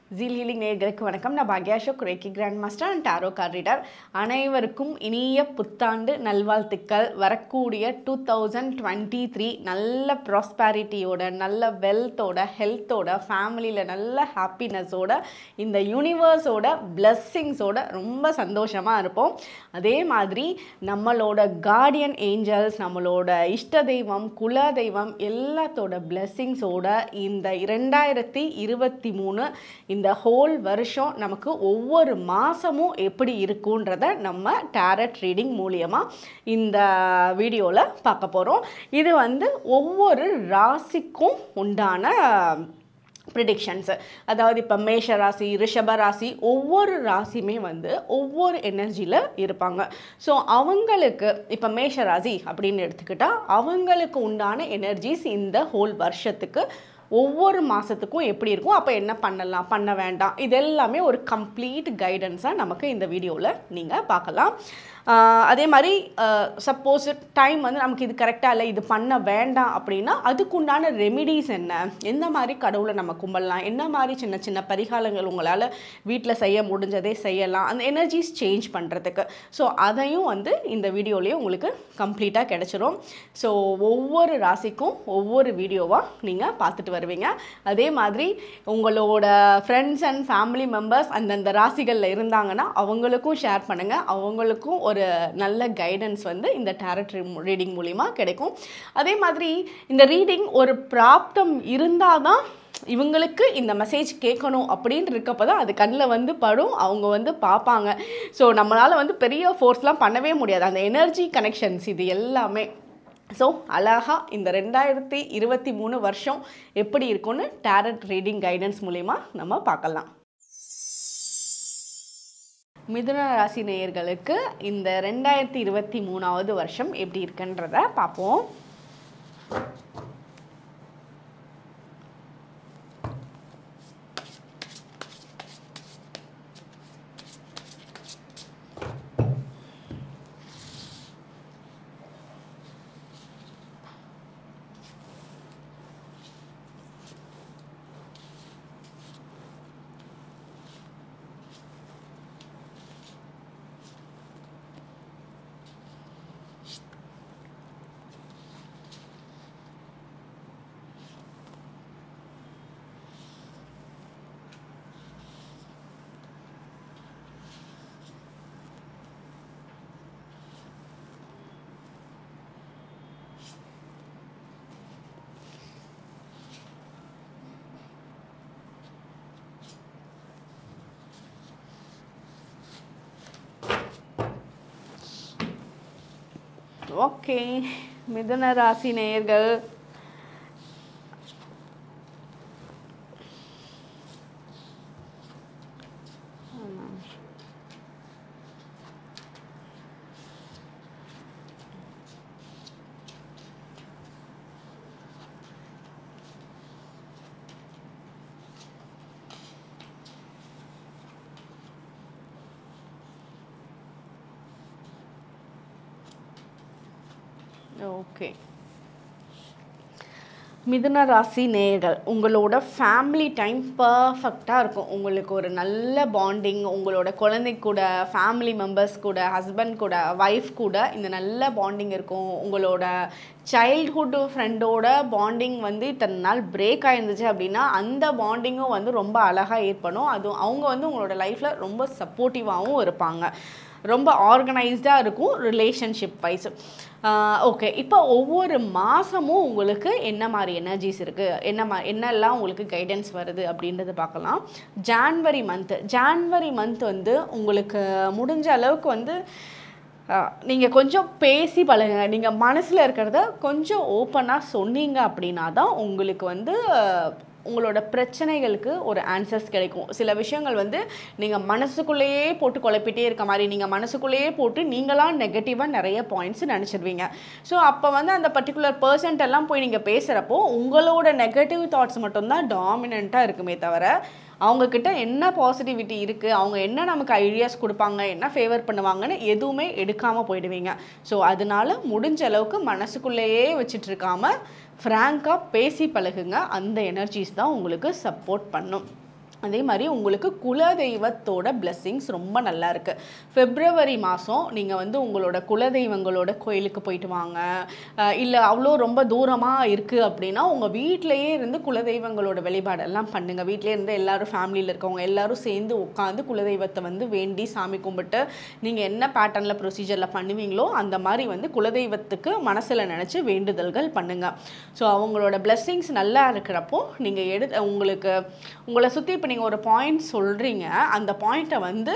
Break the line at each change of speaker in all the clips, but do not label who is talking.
zeal healing நேயர்களுக்கு வணக்கம் நான் பாக்யா Ashok reiki grand master and tarot card reader அனைவருக்கும் இனிய புத்தாண்டு நல்வாழ்த்துக்கள் வரக்கூடிய டூ தௌசண்ட் டுவெண்ட்டி த்ரீ நல்ல ப்ராஸ்பாரிட்டியோட நல்ல வெல்த்தோட ஹெல்த்தோட ஃபேமிலியில் நல்ல ஹாப்பினஸோட இந்த யூனிவர்ஸோட பிளெஸ்ஸிங்ஸோட ரொம்ப சந்தோஷமாக இருப்போம் அதே மாதிரி நம்மளோட கார்டியன் ஏஞ்சல்ஸ் நம்மளோட இஷ்ட தெய்வம் குல தெய்வம் எல்லாத்தோட பிளெஸ்ஸிங்ஸோட இந்த இரண்டாயிரத்தி இருபத்தி மூணு இந்த ஹோல் வருஷம் நமக்கு ஒவ்வொரு மாதமும் எப்படி இருக்குன்றத நம்ம டேரட் ரீடிங் மூலியமாக இந்த வீடியோவில் பார்க்க போகிறோம் இது வந்து ஒவ்வொரு ராசிக்கும் உண்டான ப்ரிடிக்ஷன்ஸு அதாவது இப்போ மேஷ ராசி ரிஷப ராசி ஒவ்வொரு ராசியுமே வந்து ஒவ்வொரு எனர்ஜியில் இருப்பாங்க ஸோ அவங்களுக்கு இப்போ மேஷ ராசி அப்படின்னு எடுத்துக்கிட்டால் அவங்களுக்கு உண்டான எனர்ஜிஸ் இந்த ஹோல் வருஷத்துக்கு ஒவ்வொரு மாதத்துக்கும் எப்படி இருக்கும் அப்போ என்ன பண்ணலாம் பண்ண வேண்டாம் இது எல்லாமே ஒரு கம்ப்ளீட் கைடன்ஸாக நமக்கு இந்த வீடியோவில் நீங்கள் பார்க்கலாம் ஆஹ் அதே மாதிரி சப்போஸ் டைம் வந்து நமக்கு இது கரெக்டாக இல்லை இது பண்ண வேண்டாம் அப்படின்னா அதுக்குண்டான ரெமிடிஸ் என்ன எந்த மாதிரி கடவுளை நம்ம கும்பிடலாம் என்ன மாதிரி சின்ன சின்ன பரிகாரங்கள் உங்களால் வீட்டில் செய்ய முடிஞ்சதே செய்யலாம் அந்த எனர்ஜிஸ் சேஞ்ச் பண்ணுறதுக்கு ஸோ அதையும் வந்து இந்த வீடியோலேயே உங்களுக்கு கம்ப்ளீட்டாக கிடச்சிரும் ஸோ ஒவ்வொரு ராசிக்கும் ஒவ்வொரு வீடியோவாக நீங்கள் பார்த்துட்டு வருவீங்க அதே மாதிரி உங்களோட ஃப்ரெண்ட்ஸ் அண்ட் ஃபேமிலி மெம்பர்ஸ் அந்தந்த ராசிகளில் இருந்தாங்கன்னா அவங்களுக்கும் ஷேர் பண்ணுங்கள் அவங்களுக்கும் ஒரு நல்ல கைடன்ஸ் வந்து இந்த டேரட் ரீடிங் மூலிமா கிடைக்கும் அதே மாதிரி இந்த ரீடிங் ஒரு பிராப்தம் இருந்தால் தான் இவங்களுக்கு இந்த மெசேஜ் கேட்கணும் அப்படின்னு இருக்கப்போ தான் அது கண்ணில் வந்து படும் அவங்க வந்து பார்ப்பாங்க ஸோ நம்மளால் வந்து பெரிய ஃபோர்ஸ்லாம் பண்ணவே முடியாது அந்த எனர்ஜி கனெக்ஷன்ஸ் இது எல்லாமே ஸோ அழகாக இந்த ரெண்டாயிரத்தி இருபத்தி மூணு வருஷம் எப்படி இருக்கும்னு டேரட் ரீடிங் கைடன்ஸ் மூலிமா நம்ம பார்க்கலாம் மிதுன ராசி நேயர்களுக்கு இந்த ரெண்டாயிரத்தி இருபத்தி மூணாவது வருஷம் எப்படி இருக்குன்றத பார்ப்போம் ஓகே மிதுன ராசி நேயர்கள் ஓகே மிதுன ராசி நேயர்கள் உங்களோட ஃபேமிலி டைம் பர்ஃபெக்டாக இருக்கும் உங்களுக்கு ஒரு நல்ல பாண்டிங் உங்களோட குழந்தை கூட ஃபேமிலி மெம்பர்ஸ் கூட ஹஸ்பண்ட் கூட ஒய்ஃப் கூட இந்த நல்ல பாண்டிங் இருக்கும் உங்களோட சைல்ட்ஹுட் ஃப்ரெண்டோட பாண்டிங் வந்து இத்தனை நாள் பிரேக் ஆயிருந்துச்சு அப்படின்னா அந்த பாண்டிங்கும் வந்து ரொம்ப அழகாக ஏற்படும் அதுவும் அவங்க வந்து உங்களோட லைஃப்பில் ரொம்ப சப்போர்ட்டிவாகவும் இருப்பாங்க ரொம்ப ஆர்கனைஸ்டாக இருக்கும் ரிலேஷன்ஷிப் வைஸ் ஓகே இப்போ ஒவ்வொரு மாதமும் உங்களுக்கு என்ன மாதிரி எனர்ஜிஸ் இருக்குது என்ன மா என்னெல்லாம் உங்களுக்கு கைடன்ஸ் வருது அப்படின்றத பார்க்கலாம் ஜான்வரி மந்த்து ஜான்வரி மந்த் வந்து உங்களுக்கு முடிஞ்ச அளவுக்கு வந்து நீங்கள் கொஞ்சம் பேசி பழகுங்க நீங்கள் மனசில் இருக்கிறத கொஞ்சம் ஓப்பனாக சொன்னீங்க அப்படின்னா தான் உங்களுக்கு வந்து உங்களோட பிரச்சனைகளுக்கு ஒரு ஆன்சர்ஸ் கிடைக்கும் சில விஷயங்கள் வந்து நீங்கள் மனசுக்குள்ளேயே போட்டு குழப்பிட்டே இருக்க மாதிரி நீங்கள் மனசுக்குள்ளேயே போட்டு நீங்களாம் நெகட்டிவாக நிறைய பாயிண்ட்ஸ் நினச்சிருவீங்க ஸோ அப்போ வந்து அந்த பர்டிகுலர் பர்சன்ட் எல்லாம் போய் நீங்கள் பேசுகிறப்போ உங்களோட நெகட்டிவ் தாட்ஸ் மட்டும்தான் டாமினண்ட்டாக இருக்குமே தவிர அவங்கக்கிட்ட என்ன பாசிட்டிவிட்டி இருக்குது அவங்க என்ன நமக்கு ஐடியாஸ் கொடுப்பாங்க என்ன ஃபேவர் பண்ணுவாங்கன்னு எதுவுமே எடுக்காமல் போயிடுவீங்க ஸோ அதனால முடிஞ்ச அளவுக்கு மனசுக்குள்ளேயே வச்சுட்டு இருக்காம ஃப்ராங்காக பேசி பழகுங்க அந்த எனர்ஜிஸ் தான் உங்களுக்கு சப்போர்ட் பண்ணும் அதே மாதிரி உங்களுக்கு குலதெய்வத்தோட blessings ரொம்ப நல்லா இருக்கு பிப்ரவரி மாதம் நீங்கள் வந்து உங்களோட குலதெய்வங்களோட கோயிலுக்கு போயிட்டு வாங்க இல்லை அவ்வளோ ரொம்ப தூரமாக இருக்குது அப்படின்னா உங்கள் வீட்டிலையே இருந்து குலதெய்வங்களோட வழிபாடெல்லாம் பண்ணுங்க வீட்டிலே இருந்து எல்லாரும் ஃபேமிலியில் இருக்கவங்க எல்லாரும் சேர்ந்து உட்காந்து குலதெய்வத்தை வந்து வேண்டி சாமி கும்பிட்டு நீங்கள் என்ன பேட்டர்னில் ப்ரொசீஜரில் பண்ணுவீங்களோ அந்த மாதிரி வந்து குலதெய்வத்துக்கு மனசில் நினச்சி வேண்டுதல்கள் பண்ணுங்க ஸோ அவங்களோட blessings நல்லா இருக்கிறப்போ நீங்கள் எடு உங்களுக்கு உங்களை சுற்றி இப்போ நீங்கள் ஒரு பாயிண்ட் சொல்கிறீங்க அந்த பாயிண்ட்டை வந்து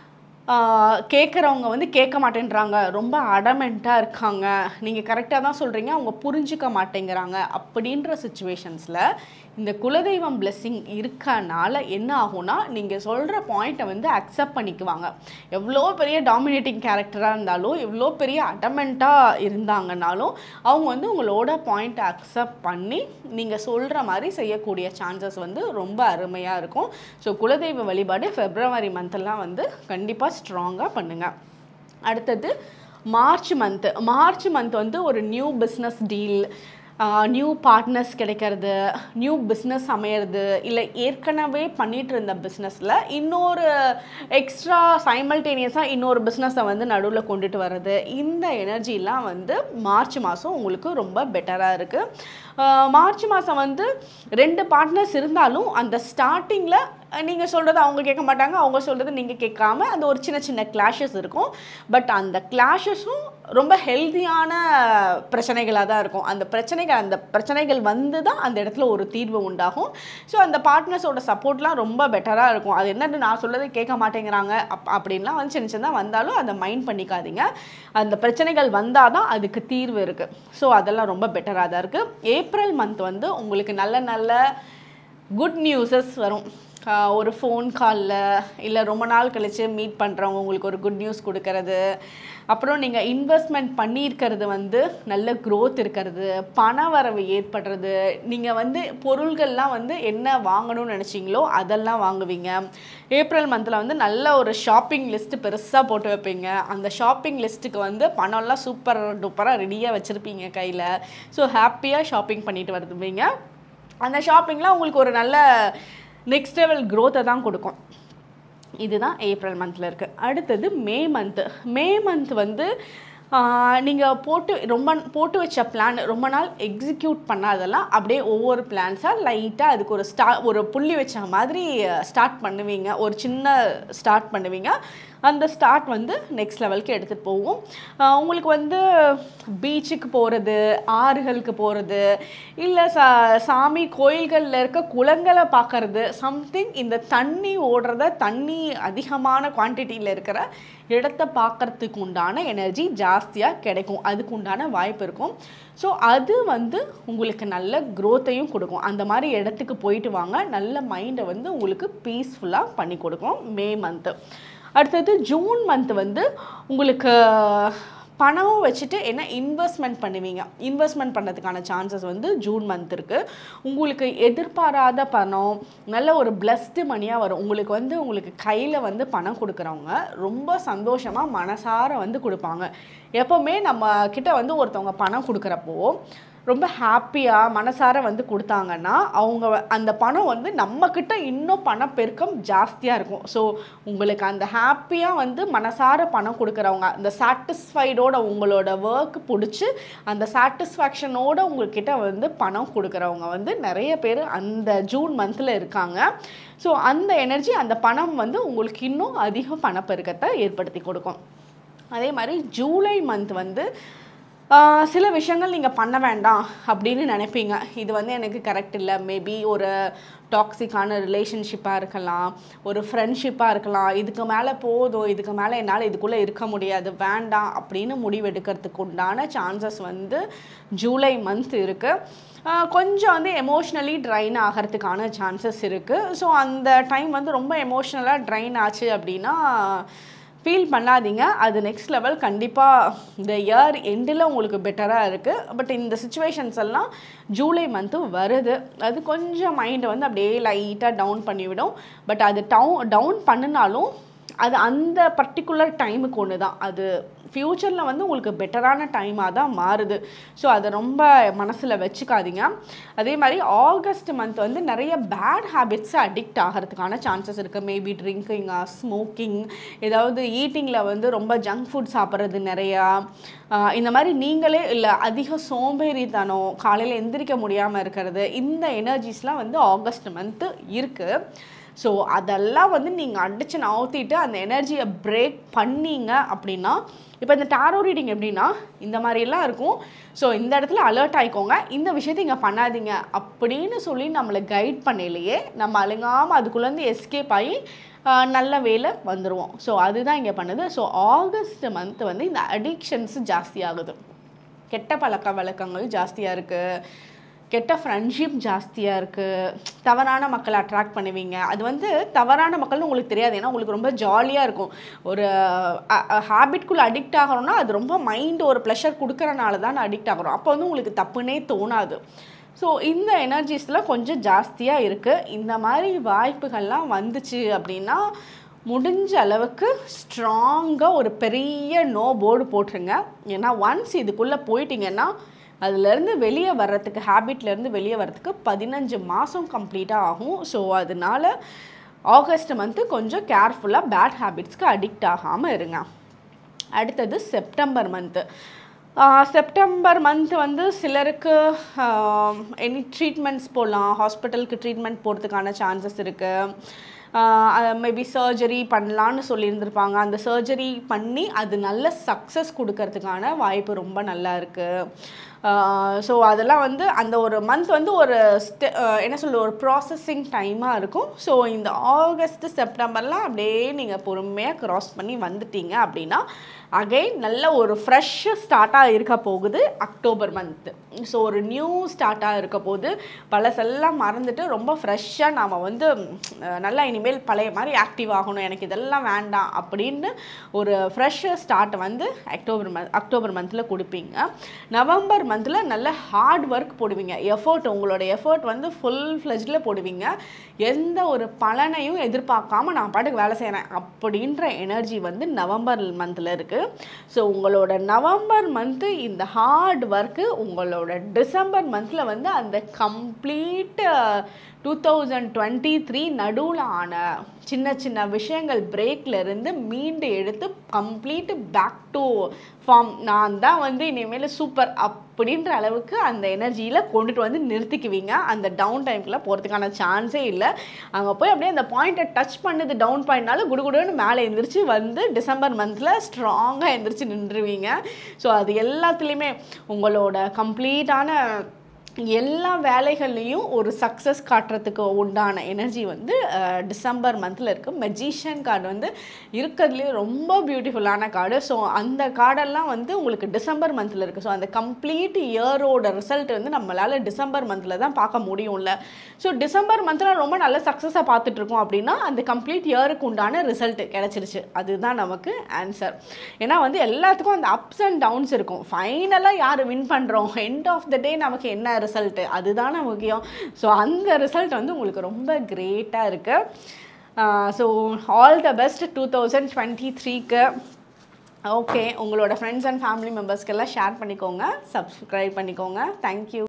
கேட்குறவங்க வந்து கேட்க மாட்டேன்றாங்க ரொம்ப அடமெண்ட்டாக இருக்காங்க நீங்கள் கரெக்டாக தான் சொல்கிறீங்க அவங்க புரிஞ்சுக்க மாட்டேங்கிறாங்க அப்படின்ற சுச்சுவேஷன்ஸில் இந்த குலதெய்வம் blessing இருக்கனால என்ன ஆகும்னா நீங்கள் சொல்கிற பாயிண்ட்டை வந்து அக்செப்ட் பண்ணிக்குவாங்க எவ்வளோ பெரிய டாமினேட்டிங் கேரக்டராக இருந்தாலும் எவ்வளோ பெரிய அடமெண்ட்டாக இருந்தாங்கனாலும் அவங்க வந்து உங்களோட பாயிண்ட்டை அக்செப்ட் பண்ணி நீங்கள் சொல்கிற மாதிரி செய்யக்கூடிய சான்சஸ் வந்து ரொம்ப அருமையாக இருக்கும் ஸோ குலதெய்வ வழிபாடு ஃபெப்ரவரி மந்த்தெல்லாம் வந்து கண்டிப்பாக ஸ்ட்ராங்காக பண்ணுங்கள் அடுத்தது மார்ச் மந்த்து மார்ச் மந்த் வந்து ஒரு new business deal new partners கிடைக்கிறது நியூ பிஸ்னஸ் அமையிறது இல்லை ஏற்கனவே பண்ணிட்டு இருந்த பிஸ்னஸில் இன்னொரு எக்ஸ்ட்ரா சைமல்டேனியஸாக இன்னொரு பிஸ்னஸை வந்து நடுவில் கொண்டுட்டு வர்றது இந்த எனர்ஜிலாம் வந்து மார்ச் மாதம் உங்களுக்கு ரொம்ப பெட்டராக இருக்குது மார்ச் மாதம் வந்து ரெண்டு பார்ட்னர்ஸ் இருந்தாலும் அந்த ஸ்டார்டிங்கில் நீங்கள் சொல்கிறது அவங்க கேட்க மாட்டாங்க அவங்க சொல்கிறது நீங்கள் கேட்காம அந்த ஒரு சின்ன சின்ன கிளாஷஸ் இருக்கும் பட் அந்த கிளாஷஸும் ரொம்ப ஹெல்தியான பிரச்சனைகளாக தான் இருக்கும் அந்த பிரச்சனைகள் அந்த பிரச்சனைகள் வந்து தான் அந்த இடத்துல ஒரு தீர்வு உண்டாகும் ஸோ அந்த பார்ட்னர்ஸோட சப்போர்ட்லாம் ரொம்ப பெட்டராக இருக்கும் அது என்னன்னு நான் சொல்றது கேட்க மாட்டேங்கிறாங்க அப் அப்படின்லாம் வந்து சின்ன சின்னதாக வந்தாலும் அதை மைண்ட் பண்ணிக்காதீங்க அந்த பிரச்சனைகள் வந்தால் தான் அதுக்கு தீர்வு இருக்குது ஸோ அதெல்லாம் ரொம்ப பெட்டராக தான் இருக்குது ஏப்ரல் மந்த் வந்து உங்களுக்கு நல்ல நல்ல குட் நியூஸஸ் வரும் ஆஹ் ஒரு ஃபோன் காலில் இல்லை ரொம்ப நாள் கழித்து மீட் பண்ணுறவங்க உங்களுக்கு ஒரு குட் நியூஸ் கொடுக்கறது அப்புறம் நீங்கள் இன்வெஸ்ட்மெண்ட் பண்ணியிருக்கிறது வந்து நல்ல growth இருக்கிறது பண வரவு ஏற்படுறது நீங்கள் வந்து பொருள்கள்லாம் வந்து என்ன வாங்கணும்னு நினச்சிங்களோ அதெல்லாம் வாங்குவீங்க ஏப்ரல் மந்தில் வந்து நல்ல ஒரு ஷாப்பிங் லிஸ்ட்டு பெருசாக போட்டு வைப்பீங்க அந்த ஷாப்பிங் லிஸ்ட்டுக்கு வந்து பணம்லாம் சூப்பர் டூப்பராக ரெடியாக வச்சுருப்பீங்க கையில் ஸோ ஹாப்பியாக ஷாப்பிங் பண்ணிட்டு வருவீங்க அந்த ஷாப்பிங்லாம் உங்களுக்கு ஒரு நல்ல நெக்ஸ்ட் லெவல் growth-அ தான் கொடுக்கும் இதுதான் ஏப்ரல் மந்தில் இருக்குது அடுத்தது மே மந்த்து மே மந்த் வந்து நீங்கள் போட்டு ரொம்ப போட்டு வச்ச பிளான் ரொம்ப நாள் எக்ஸிக்யூட் பண்ணாதெல்லாம் அப்படியே ஒவ்வொரு பிளான்ஸாக லைட்டாக அதுக்கு ஒரு ஸ்டா ஒரு புள்ளி வச்ச மாதிரி ஸ்டார்ட் பண்ணுவீங்க ஒரு சின்ன ஸ்டார்ட் பண்ணுவீங்க அந்த ஸ்டார்ட் வந்து நெக்ஸ்ட் லெவலுக்கு எடுத்துகிட்டு போகும் ஆஹ் உங்களுக்கு வந்து பீச்சுக்கு போகிறது ஆறுகளுக்கு போகிறது இல்லை சா சாமி கோயில்களில் இருக்க குளங்களை பார்க்கறது சம்திங் இந்த தண்ணி ஓடுறத தண்ணி அதிகமான குவான்டிட்டியில் இருக்கிற இடத்த பார்க்கறதுக்கு உண்டான எனர்ஜி ஜாஸ்தியாக கிடைக்கும் அதுக்கு உண்டான வாய்ப்பு இருக்கும் ஸோ அது வந்து உங்களுக்கு நல்ல growth-ஐயும் கொடுக்கும் அந்த மாதிரி இடத்துக்கு போயிட்டு வாங்க நல்ல மைண்டை வந்து உங்களுக்கு பீஸ்ஃபுல்லாக பண்ணி கொடுக்கும் மே மந்த்து அடுத்தது ஜூன் மந்த் வந்து உங்களுக்கு பணம் வச்சுட்டு என்ன இன்வெஸ்ட்மெண்ட் பண்ணுவீங்க இன்வெஸ்ட்மெண்ட் பண்ணுறதுக்கான சான்சஸ் வந்து ஜூன் மந்த் இருக்குது உங்களுக்கு எதிர்பாராத பணம் நல்ல ஒரு பிளஸ்டு மணியாக வரும் உங்களுக்கு வந்து உங்களுக்கு கையில் வந்து பணம் கொடுக்குறவங்க ரொம்ப சந்தோஷமாக மனசார வந்து கொடுப்பாங்க எப்போவுமே நம்ம கிட்ட வந்து ஒருத்தவங்க பணம் கொடுக்குறப்போ ரொம்ப ஹாப்பியாக மனசார வந்து கொடுத்தாங்கன்னா அவங்க வ- அந்த பணம் வந்து நம்மக்கிட்ட இன்னும் பணப்பெருக்கம் ஜாஸ்தியாக இருக்கும் ஸோ உங்களுக்கு அந்த ஹாப்பியாக வந்து மனசார பணம் கொடுக்குறவங்க அந்த சாட்டிஸ்ஃபைடோட உங்களோட ஒர்க் பிடிச்சி அந்த சாட்டிஸ்ஃபேக்ஷனோட உங்ககிட்ட வந்து பணம் கொடுக்குறவங்க வந்து நிறைய பேர் அந்த ஜூன் மந்தில் இருக்காங்க ஸோ அந்த எனர்ஜி அந்த பணம் வந்து உங்களுக்கு இன்னும் அதிக பணப்பெருக்கத்தை ஏற்படுத்தி கொடுக்கும் அதே மாதிரி ஜூலை மந்த் வந்து ஆஹ், சில விஷயங்கள் நீங்கள் பண்ண வேண்டாம் அப்படின்னு நினைப்பீங்க இது வந்து எனக்கு கரெக்ட் இல்லை மேபி ஒரு டாக்ஸிக்கான ரிலேஷன்ஷிப்பாக இருக்கலாம் ஒரு ஃப்ரெண்ட்ஷிப்பாக இருக்கலாம் இதுக்கு மேலே போதும் இதுக்கு மேலே என்னால் இதுக்குள்ளே இருக்க முடியாது வேண்டாம் அப்படின்னு முடிவெடுக்கிறதுக்கு உண்டான சான்சஸ் வந்து ஜூலை மந்த் இருக்குது கொஞ்சம் வந்து எமோஷ்னலி ட்ரைன் ஆகிறதுக்கான சான்சஸ் இருக்குது ஸோ அந்த டைம் வந்து ரொம்ப எமோஷ்னலாக ட்ரைன் ஆச்சு அப்படின்னா ஃபீல் பண்ணாதீங்க அது நெக்ஸ்ட் லெவல் கண்டிப்பாக இந்த இயர் எண்டில் உங்களுக்கு பெட்டராக இருக்குது பட் இந்த சுச்சுவேஷன்ஸ் எல்லாம் ஜூலை மந்த்து வருது அது கொஞ்சம் மைண்டை வந்து அப்படியே லைட்டாக டவுன் பண்ணிவிடும் பட் அது டவுன் டவுன் பண்ணினாலும் அது அந்த பர்டிகுலர் டைமுக்கு ஒன்று தான் அது ஃப்யூச்சரில் வந்து உங்களுக்கு பெட்டரான டைமாக தான் மாறுது ஸோ அதை ரொம்ப மனசில் வச்சுக்காதீங்க அதே மாதிரி ஆகஸ்ட் மந்த் வந்து நிறைய பேட் ஹேபிட்ஸை அடிக்ட் ஆகிறதுக்கான சான்சஸ் இருக்குது மேபி ட்ரிங்கிங்கா ஸ்மோக்கிங் ஏதாவது ஈட்டிங்கில் வந்து ரொம்ப ஜங்க் ஃபுட் சாப்பிட்றது நிறையா ஆஹ் இந்த மாதிரி நீங்களே இல்லை அதிக சோம்பேறித்தனம் காலையில் எந்திரிக்க முடியாமல் இருக்கிறது இந்த எனர்ஜிஸ்லாம் வந்து ஆகஸ்ட் மந்த்து இருக்குது ஸோ அதெல்லாம் வந்து நீங்கள் அடித்து நவுத்திட்டு அந்த எனர்ஜியை பிரேக் பண்ணீங்க அப்படின்னா இப்போ இந்த டாரோ ரீடிங் எப்படின்னா இந்த மாதிரிலாம் இருக்கும் ஸோ இந்த இடத்துல அலர்ட் ஆயிக்கோங்க இந்த விஷயத்தை இங்கே பண்ணாதீங்க அப்படின்னு சொல்லி நம்மளை கைட் பண்ணலையே நம்ம அழுங்காமல் அதுக்குள்ளேருந்து எஸ்கேப் ஆகி ஆஹ், நல்ல வேலை வந்துடுவோம் ஸோ அதுதான் இங்கே பண்ணுது ஸோ ஆகஸ்ட் மந்த் வந்து இந்த அடிக்ஷன்ஸ் ஜாஸ்தியாகுது கெட்ட பழக்க வழக்கங்கள் ஜாஸ்தியாக இருக்குது கெட்ட ஃப்ரெண்ட்ஷிப் ஜாஸ்தியாக இருக்குது தவறான மக்களை அட்ராக்ட் பண்ணுவீங்க அது வந்து தவறான மக்கள்னு உங்களுக்கு தெரியாது ஏன்னா உங்களுக்கு ரொம்ப ஜாலியாக இருக்கும் ஒரு ஹேபிட்குள்ளே அடிக்ட் ஆகிறோம்னா அது ரொம்ப மைண்ட் ஒரு ப்ளஷர் கொடுக்கறனால தான் அடிக்ட் ஆகிறோம் அப்போ வந்து உங்களுக்கு தப்புனே தோணாது ஸோ இந்த எனர்ஜிஸ்லாம் கொஞ்சம் ஜாஸ்தியாக இருக்குது இந்த மாதிரி வாய்ப்புகள்லாம் வந்துச்சு அப்படின்னா முடிஞ்ச அளவுக்கு ஸ்ட்ராங்காக ஒரு பெரிய நோ போர்டு போட்டுருங்க ஏன்னா ஒன்ஸ் இதுக்குள்ளே போயிட்டீங்கன்னா அதுலேருந்து வெளியே வர்றதுக்கு ஹேபிட்லேருந்து வெளியே வர்றதுக்கு பதினஞ்சு மாதம் கம்ப்ளீட்டாக ஆகும் ஸோ அதனால ஆகஸ்ட் மந்த்து கொஞ்சம் கேர்ஃபுல்லாக பேட் ஹேபிட்ஸ்க்கு அடிக்ட் ஆகாமல் இருங்க அடுத்தது செப்டம்பர் மந்த்து செப்டம்பர் மந்த் வந்து சிலருக்கு எனி ட்ரீட்மெண்ட்ஸ் போடலாம் ஹாஸ்பிட்டலுக்கு ட்ரீட்மெண்ட் போகிறதுக்கான சான்சஸ் இருக்குது மேபி சர்ஜரி பண்ணலான்னு சொல்லியிருந்திருப்பாங்க அந்த சர்ஜரி பண்ணி அது நல்ல சக்ஸஸ் கொடுக்கறதுக்கான வாய்ப்பு ரொம்ப நல்லா இருக்குது ஸோ அதெல்லாம் வந்து அந்த ஒரு மந்த் வந்து ஒரு ஸ்டெ என்ன சொல்ல ஒரு ப்ராசஸிங் டைமாக இருக்கும் ஸோ இந்த ஆகஸ்ட் செப்டம்பர்லாம் அப்படியே நீங்கள் பொறுமையாக க்ராஸ் பண்ணி வந்துட்டீங்க அப்படின்னா அகைன் நல்ல ஒரு ஃப்ரெஷ் ஸ்டார்ட்டாக இருக்க போகுது அக்டோபர் மந்த்து ஸோ ஒரு நியூ ஸ்டார்ட்டாக இருக்க போகுது பழசெல்லாம் மறந்துட்டு ரொம்ப ஃப்ரெஷ்ஷாக நாம் வந்து அஹ், நல்லா இனிமேல் பழைய மாதிரி ஆக்டிவ் ஆகணும் எனக்கு இதெல்லாம் வேண்டாம் அப்படின்னு ஒரு ஃப்ரெஷ் ஸ்டார்ட் வந்து அக்டோபர் மந்த் அக்டோபர் மந்தில் கொடுப்பீங்க நவம்பர் மந்தில் நல்ல ஹார்ட் ஒர்க் போடுவீங்க எஃபோர்ட் உங்களோட எஃபோர்ட் வந்து ஃபுல் ஃப்ளெஜில் போடுவீங்க எந்த ஒரு பலனையும் எதிர்பார்க்காம நான் பாட்டுக்கு வேலை செய்கிறேன் அப்படின்ற எனர்ஜி வந்து நவம்பர் மந்தில் இருக்குது ஸோ உங்களோட நவம்பர் மந்த்து இந்த ஹார்ட் ஒர்க்கு உங்களோட டிசம்பர் மந்தில் வந்து அந்த complete two thousand twenty three நடுவில் ஆன சின்ன சின்ன விஷயங்கள் பிரேக்ல இருந்து மீண்டு எடுத்து கம்ப்ளீட் பேக் டு ஃபார்ம் நான் தான் வந்து இனிமேல் சூப்பர் அப்படின்ற அளவுக்கு அந்த எனர்ஜியில் கொண்டுட்டு வந்து நிறுத்திக்குவீங்க அந்த டவுன் டைம்க்குள்ள போகிறதுக்கான சான்ஸே இல்லை அங்கே போய் அப்படியே அந்த பாயிண்ட்டை டச் பண்ணுது டவுன் பாயிண்ட்னால குடுகுடுன்னு மேலே எந்திரிச்சு வந்து டிசம்பர் மந்தில் ஸ்ட்ராங்காக எந்திரிச்சு நின்றுவீங்க ஸோ அது எல்லாத்துலேயுமே உங்களோட கம்ப்ளீட்டான எல்லா வேலைகள்லேயும் ஒரு சக்ஸஸ் காட்டுறதுக்கு உண்டான எனர்ஜி வந்து அஹ், டிசம்பர் மந்தில் இருக்குது மெஜிஷியன் கார்டு வந்து இருக்கிறதுலே ரொம்ப பியூட்டிஃபுல்லான கார்டு ஸோ அந்த கார்டெல்லாம் வந்து உங்களுக்கு டிசம்பர் மந்தில் இருக்குது ஸோ அந்த கம்ப்ளீட் இயரோட ரிசல்ட் வந்து நம்மளால் டிசம்பர் மந்தில் தான் பார்க்க முடியும்ல ஸோ டிசம்பர் மந்தில் ரொம்ப நல்ல சக்ஸஸாக பார்த்துட்ருக்கோம் அப்படின்னா அந்த கம்ப்ளீட் இயருக்கு உண்டான ரிசல்ட் கிடச்சிருச்சு அதுதான் நமக்கு ஆன்சர் ஏன்னா வந்து எல்லாத்துக்கும் அந்த அப்ஸ் அண்ட் டவுன்ஸ் இருக்கும் ஃபைனலாக யார் வின் பண்ணுறோம் எண்ட் ஆஃப் த டே நமக்கு என்ன ரிசல்ட்டு அதுதானே முக்கியம் ஸோ அந்த ரிசல்ட் வந்து உங்களுக்கு ரொம்ப கிரேட்டாக இருக்குது so all the best two thousand twenty த்ரீக்கு ஓகே உங்களோட ஃப்ரெண்ட்ஸ் அண்ட் ஃபேமிலி மெம்பர்ஸ்க்கெல்லாம் ஷேர் பண்ணிக்கோங்க சப்ஸ்கிரைப் பண்ணிக்கோங்க தேங்க்யூ